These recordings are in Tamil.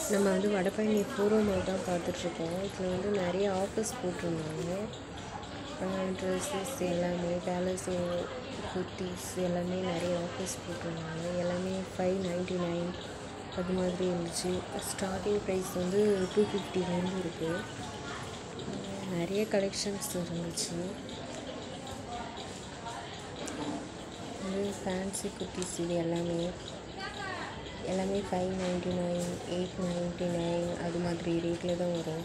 நம்ம வந்து வடபழனி பூர்வமாக தான் பார்த்துட்ருக்கோம் இதில் வந்து நிறைய ஆஃபர்ஸ் போட்டிருந்தாங்க ட்ரெஸ்ஸஸ் எல்லாமே பேலஸ் குர்த்திஸ் எல்லாமே நிறைய ஆஃபர்ஸ் போட்டிருந்தாங்க எல்லாமே ஃபைவ் நைன்ட்டி நைன் அது மாதிரி இருந்துச்சு ஸ்டார்டிங் ப்ரைஸ் வந்து டூ ஃபிஃப்டிலேருந்து இருக்குது நிறைய கலெக்ஷன்ஸ் இருந்துச்சு வந்து ஃபேன்சி குர்த்திஸ் இது எல்லாமே எல்லாமே five ninety nine eight ninety nine அது மாதிரி ரேட்டில் தான் வரும்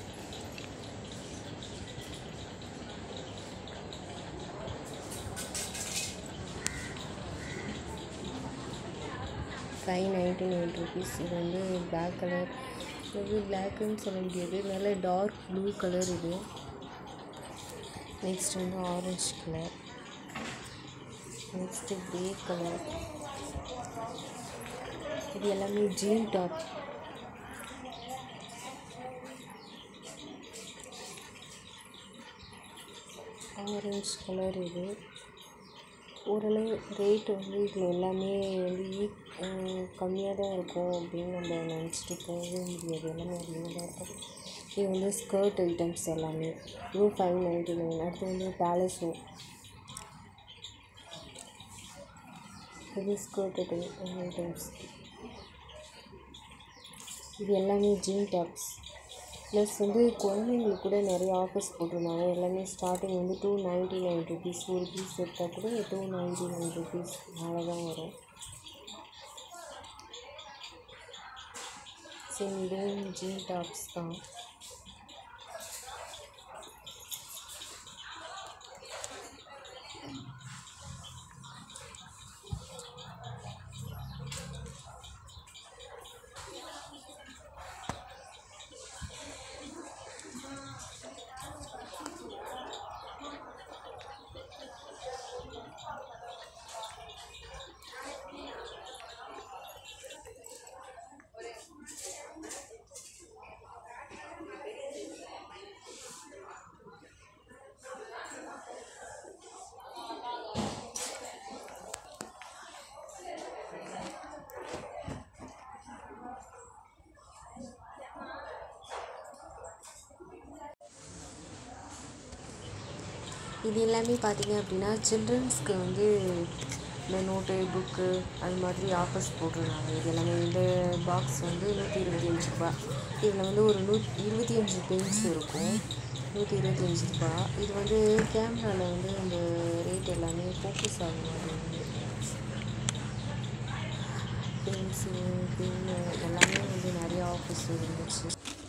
ஃபைவ் நைன்ட்டி நைன் ருபீஸ் இது வந்து பிளாக் கலர் இது பிளாக்குன்னு சொல்ல முடியாது நல்ல டார்க் ப்ளூ கலர் இது நெக்ஸ்ட் வந்து orange colour next grey colour இது எல்லாமே ஜீன் டாப் ஆரஞ்சு கலர் இது ஓரளவு ரேட் வந்து இதில் எல்லாமே வந்து ஈ கம்மியாக தான் இருக்கும் அப்படின்னு நம்ம நினச்சிட்டு போகவே முடியாது எல்லாமே அதிகமாக தான் இருக்கும் இது வந்து ஸ்கர்ட் ஐட்டம்ஸ் எல்லாமே இதுவும் ஃபைவ் நைன்ட்டி நைன் அடுத்து வந்து பேலஸோ இது ஸ்கர்ட் ஐட்டம்ஸ் இது எல்லாமே ஜீன் டாப்ஸ் ப்ளஸ் வந்து குழந்தைங்களுக்கு கூட நிறைய ஆஃபர்ஸ் போட்டிருந்தாங்க எல்லாமே ஸ்டார்டிங் வந்து டூ நைன்ட்டி நைன் ருபீஸ் ஒரு பீஸ் எடுத்தால் கூட டூ நைன்ட்டி நைன் ருபீஸ் மேலே தான் வரும் சரி இதுவும் ஜீன் டாப்ஸ் தான் இது எல்லாமே பார்த்தீங்க அப்படின்னா சில்ட்ரன்ஸ்க்கு வந்து இந்த நோட்டு புக்கு அது மாதிரி ஆஃபர்ஸ் போட்டிருந்தாங்க இது எல்லாமே இந்த பாக்ஸ் வந்து நூற்றி இருபத்தி அஞ்சு ரூபா இதில் வந்து ஒரு நூ இருபத்தி அஞ்சு பென்ஸ் இருக்கும் நூற்றி இருபத்தி அஞ்சு ரூபா இது வந்து கேமராவில் வந்து இந்த ரேட் எல்லாமே ஃபோக்கஸ் ஆகும் மாதிரி பென்ஸு பென்னு எல்லாமே வந்து நிறைய ஆஃபர்ஸ் இருந்துச்சு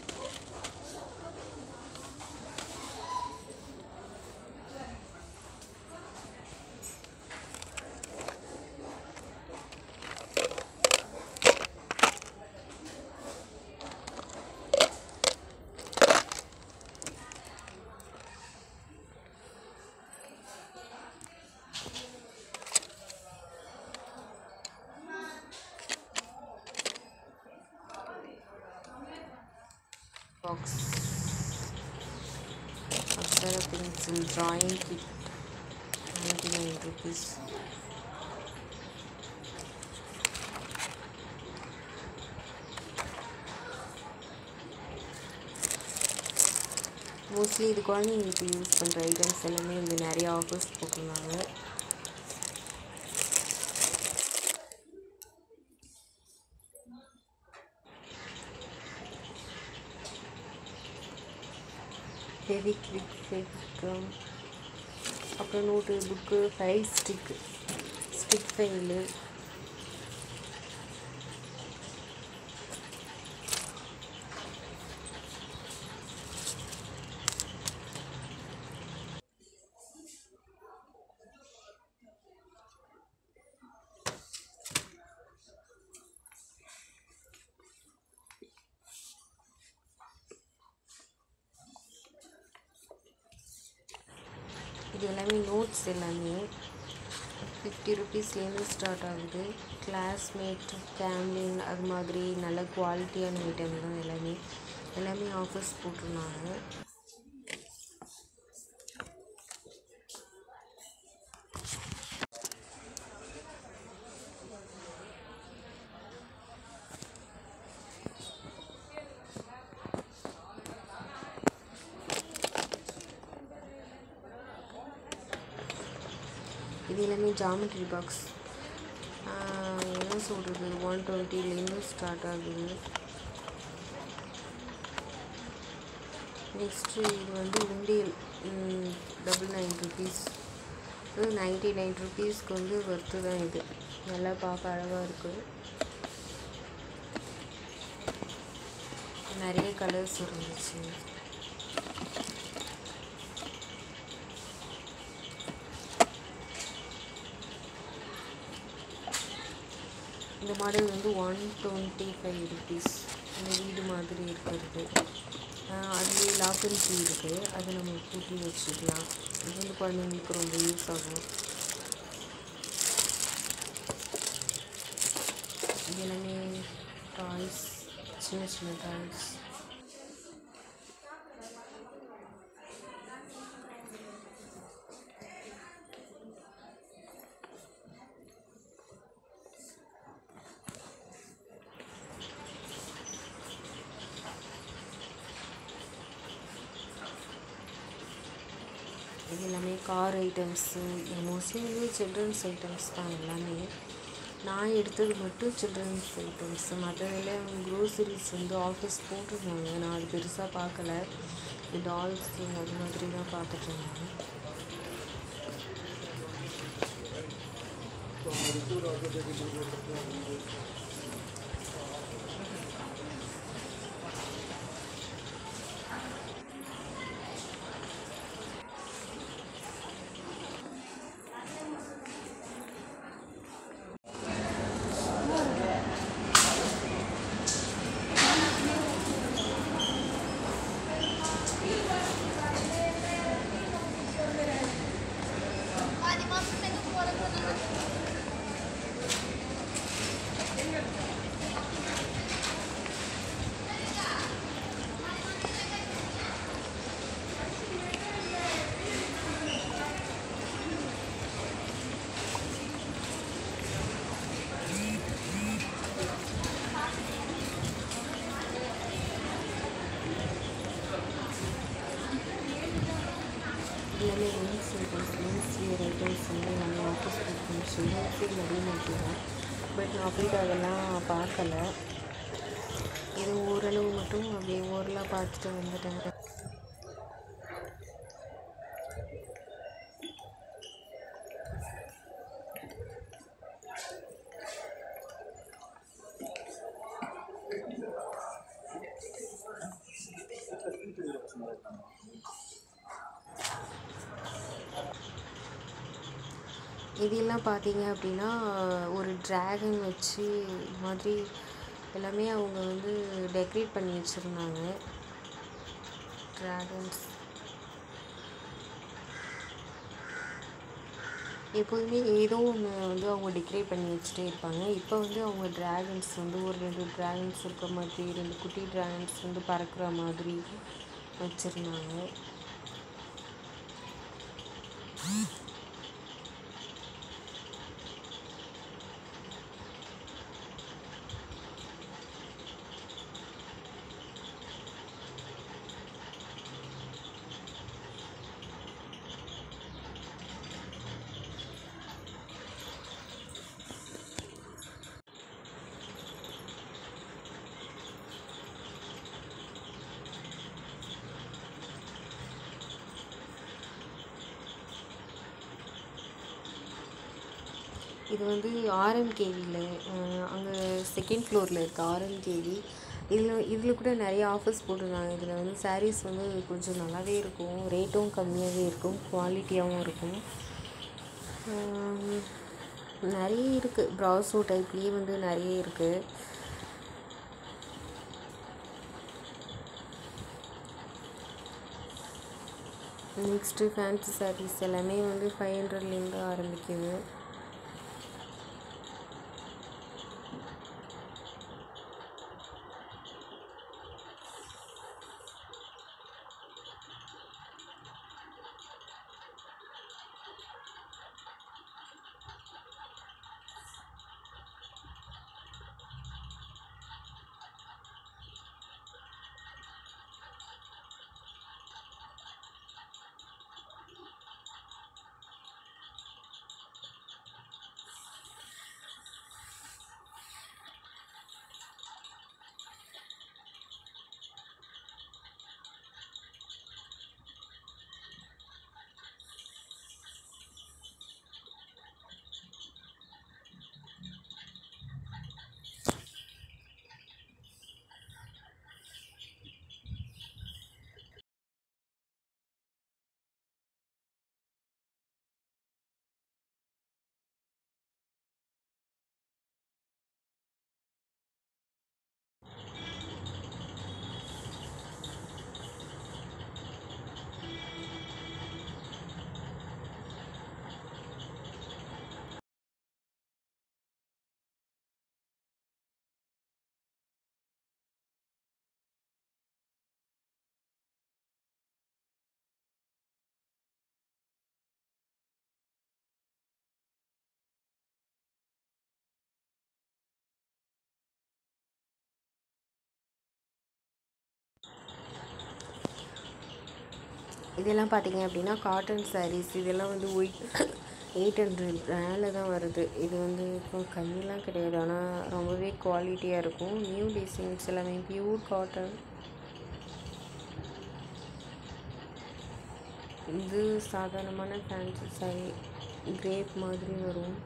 box Apsara pencil drawing kit ninety nine rupees mostly இது குழந்தைங்களுக்கு யூஸ் பண்ணுற ஐட்டம்ஸ் எல்லாமே வந்து நிறைய ஆஃபர்ஸ் போட்டிருந்தாங்க ஃபெவி கிளிக் ஃபெவிகம் அப்புறம் notebook file stick stick file இது எல்லாமே நோட்ஸ் எல்லாமே ஃபிஃப்டி ருபீஸ்லேருந்து ஸ்டார்ட் ஆகுது கிளாஸ்மேட் கேம்லின் அது மாதிரி நல்ல குவாலிட்டியான ஐட்டம் தான் எல்லாமே எல்லாமே ஆஃபர்ஸ் போட்டிருந்தாங்க எல்லாமே ஜாமெட்ரி பாக்ஸ் என்ன சொல்கிறது ஒன் டுவெண்ட்டிலேருந்து ஸ்டார்ட் ஆகுது நெக்ஸ்ட்டு இது வந்து உண்டியல் டபுள் நைன் ருபீஸ் இது நைன்ட்டி நைன் ருபீஸ்க்கு வந்து ஒர்த்து தான் இது நல்லா பார்க்க அழகாக இருக்குது நிறைய கலர்ஸ் இருந்துச்சு இந்த மாடல் வந்து ஒன் டுவெண்ட்டி ஃபைவ் ருபீஸ் இந்த வீடு மாதிரி இருக்கிறது அதுலேயே லாக்கன் கீ இருக்குது அது நம்ம பூட்டி வச்சுக்கலாம் இது வந்து குழந்தைங்களுக்கு ரொம்ப யூஸ் ஆகும் இது எல்லாமே டாய்ஸ் சின்ன சின்ன டாய்ஸ் இது எல்லாமே கார் ஐட்டம்ஸு மோஸ்ட்லி வந்து சில்ட்ரன்ஸ் ஐட்டம்ஸ் தான் எல்லாமே நான் எடுத்தது மட்டும் சில்ட்ரன்ஸ் ஐட்டம்ஸ் மற்றதெல்லாம் க்ரோசரிஸ் வந்து ஆஃபீஸ் போட்டிருந்தாங்க நான் அது பெருசாக பார்க்கல டால்ஸ் அது மாதிரி தான் பார்த்துட்டு இருந்தேன் எல்லாமே men's items men's wear items வந்து எல்லாமே ஆஃபீஸ் போட்டு ஹோல்சேல் அதே மாதிரி தான் பட் நான் போயிட்டு அதெல்லாம் பார்க்கல இது ஓரளவு மட்டும் அப்படியே ஓரலாக பார்த்துட்டு வந்துட்டேன் இதெல்லாம் பார்த்தீங்க அப்படின்னா ஒரு ட்ராகன் வச்சு இது மாதிரி எல்லாமே அவங்க வந்து டெக்கரேட் பண்ணி வச்சுருந்தாங்க ட்ராகன்ஸ் எப்போதுமே ஏதோ ஒன்று வந்து அவங்க டெக்கரேட் பண்ணி வச்சுட்டே இருப்பாங்க இப்போ வந்து அவங்க ட்ராகன்ஸ் வந்து ஒரு ரெண்டு ட்ராகன்ஸ் இருக்க மாதிரி ரெண்டு குட்டி ட்ராகன்ஸ் வந்து பறக்கிற மாதிரி வச்சுருந்தாங்க இது வந்து ஆர்எம்கேவியில் அங்கே செகண்ட் ஃப்ளோரில் இருக்க ஆர்எம்கேவி இதில் இதில் கூட நிறைய ஆஃபர்ஸ் போட்டிருந்தாங்க இதில் வந்து sarees வந்து கொஞ்சம் நல்லாவே இருக்கும் ரேட்டும் கம்மியாகவே இருக்கும் குவாலிட்டியாகவும் இருக்கும் ஆம், நிறைய இருக்குது ப்ராசோ டைப்லேயே வந்து நிறைய இருக்குது நெக்ஸ்ட்டு ஃபேன்சி sarees எல்லாமே வந்து ஃபைவ் ஹண்ட்ரட்லேருந்து ஆரம்பிக்குது இதெல்லாம் பார்த்தீங்க அப்படின்னா காட்டன் sarees இதெல்லாம் வந்து ஒயிட் எயிட் ஹண்ட்ரட் மேலே தான் வருது இது வந்து இப்போ கம்மிலாம் கிடையாது ஆனால் ரொம்பவே குவாலிட்டியாக இருக்கும் நியூ டிசைன்ஸ் எல்லாமே பியூர் காட்டன் இது சாதாரணமான ஃபேன்சி saree கிரேப் மாதிரி வரும்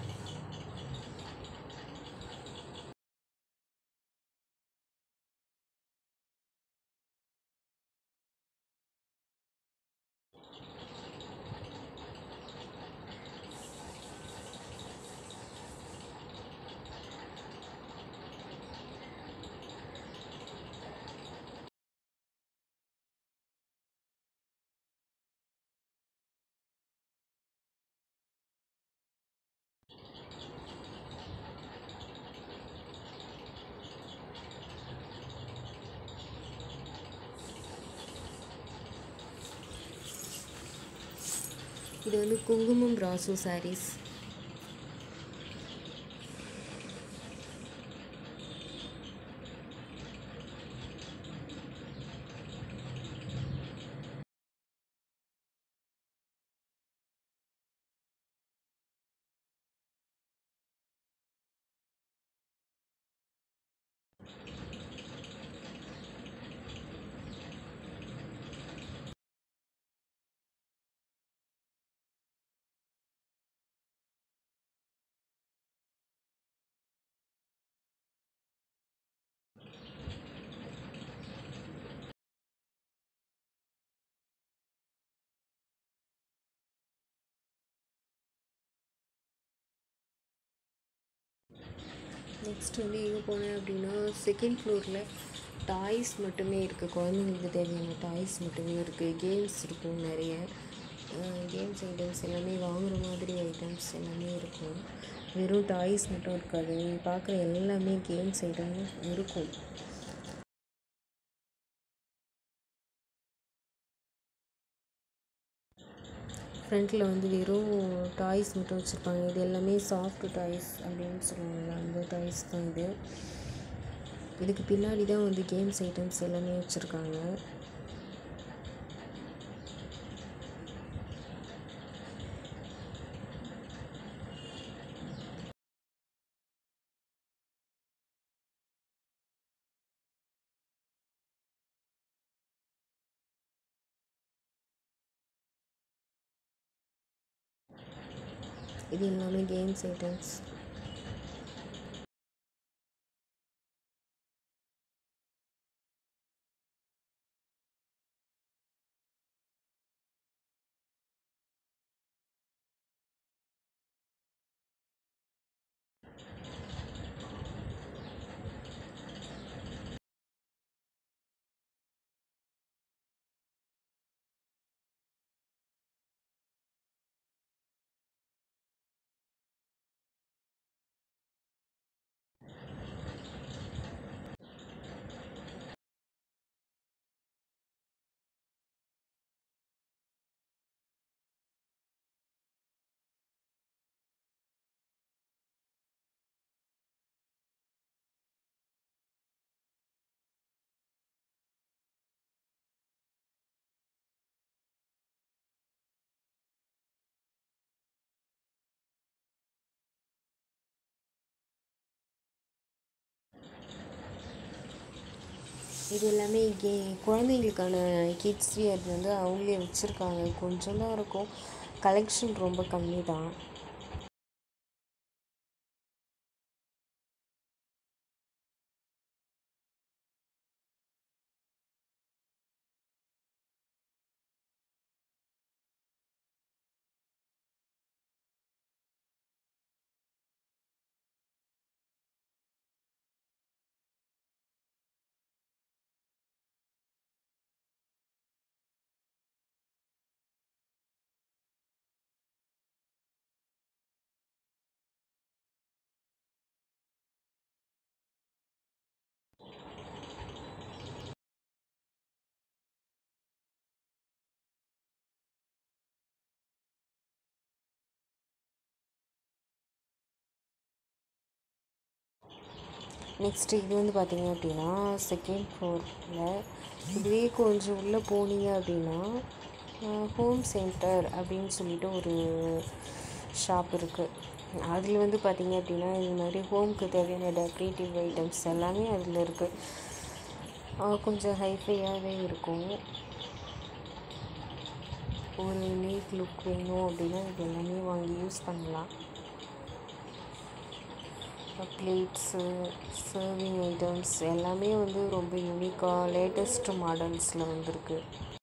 இது வந்து குங்குமம் பிராசோ sarees நெக்ஸ்ட் வந்து எங்கே போனேன் அப்படின்னா செகண்ட் ஃப்ளோரில் டாய்ஸ் மட்டுமே இருக்குது குழந்தைங்களுக்கு தேவையான டாய்ஸ் மட்டுமே இருக்குது கேம்ஸ் இருக்கும் நிறைய கேம்ஸ் ஐட்டம்ஸ் எல்லாமே வாங்குற மாதிரி ஐட்டம்ஸ் எல்லாமே இருக்கும் வெறும் டாய்ஸ் மட்டும் இருக்காது நீங்கள் பார்க்குற எல்லாமே கேம்ஸ் ஐட்டமும் இருக்கும் ஃப்ரண்ட்டில் வந்து வெறும் டாய்ஸ் மட்டும் வச்சுருப்பாங்க இது எல்லாமே சாஃப்ட் டாய்ஸ் அப்படின்னு சொல்லுவாங்க அந்த டாய்ஸ் தான் இது இதுக்கு பின்னாடி தான் வந்து கேம்ஸ் ஐட்டம்ஸ் எல்லாமே வச்சுருக்காங்க இது எல்லாமே கேம்ஸ் ஐட்டம்ஸ் இது எல்லாமே கே குழந்தைங்களுக்கான கிட்ஸ் வியர் வந்து அவங்களே வச்சுருக்காங்க கொஞ்சம் தான் இருக்கும் கலெக்ஷன் ரொம்ப கம்மி தான் நெக்ஸ்ட்டு இது வந்து பார்த்தீங்க அப்படின்னா செகண்ட் ஃப்ளோரில் இதுவே கொஞ்சம் உள்ளே போனீங்க அப்படின்னா ஹோம் சென்டர் அப்படின்னு சொல்லிட்டு ஒரு ஷாப் இருக்குது அதில் வந்து பார்த்திங்க அப்படின்னா இது மாதிரி ஹோம்க்கு தேவையான டெக்கரேட்டிவ் ஐட்டம்ஸ் எல்லாமே அதில் இருக்குது கொஞ்சம் ஹைஃபையாகவே இருக்கும் ஒரு நீட் லுக் வேணும் அப்படின்னா இது எல்லாமே வாங்கி யூஸ் பண்ணலாம் பிளேட்ஸு சர்விங் ஐட்டம்ஸ் எல்லாமே வந்து ரொம்ப யூனிக்காக லேட்டஸ்ட் மாடல்ஸில் வந்திருக்கு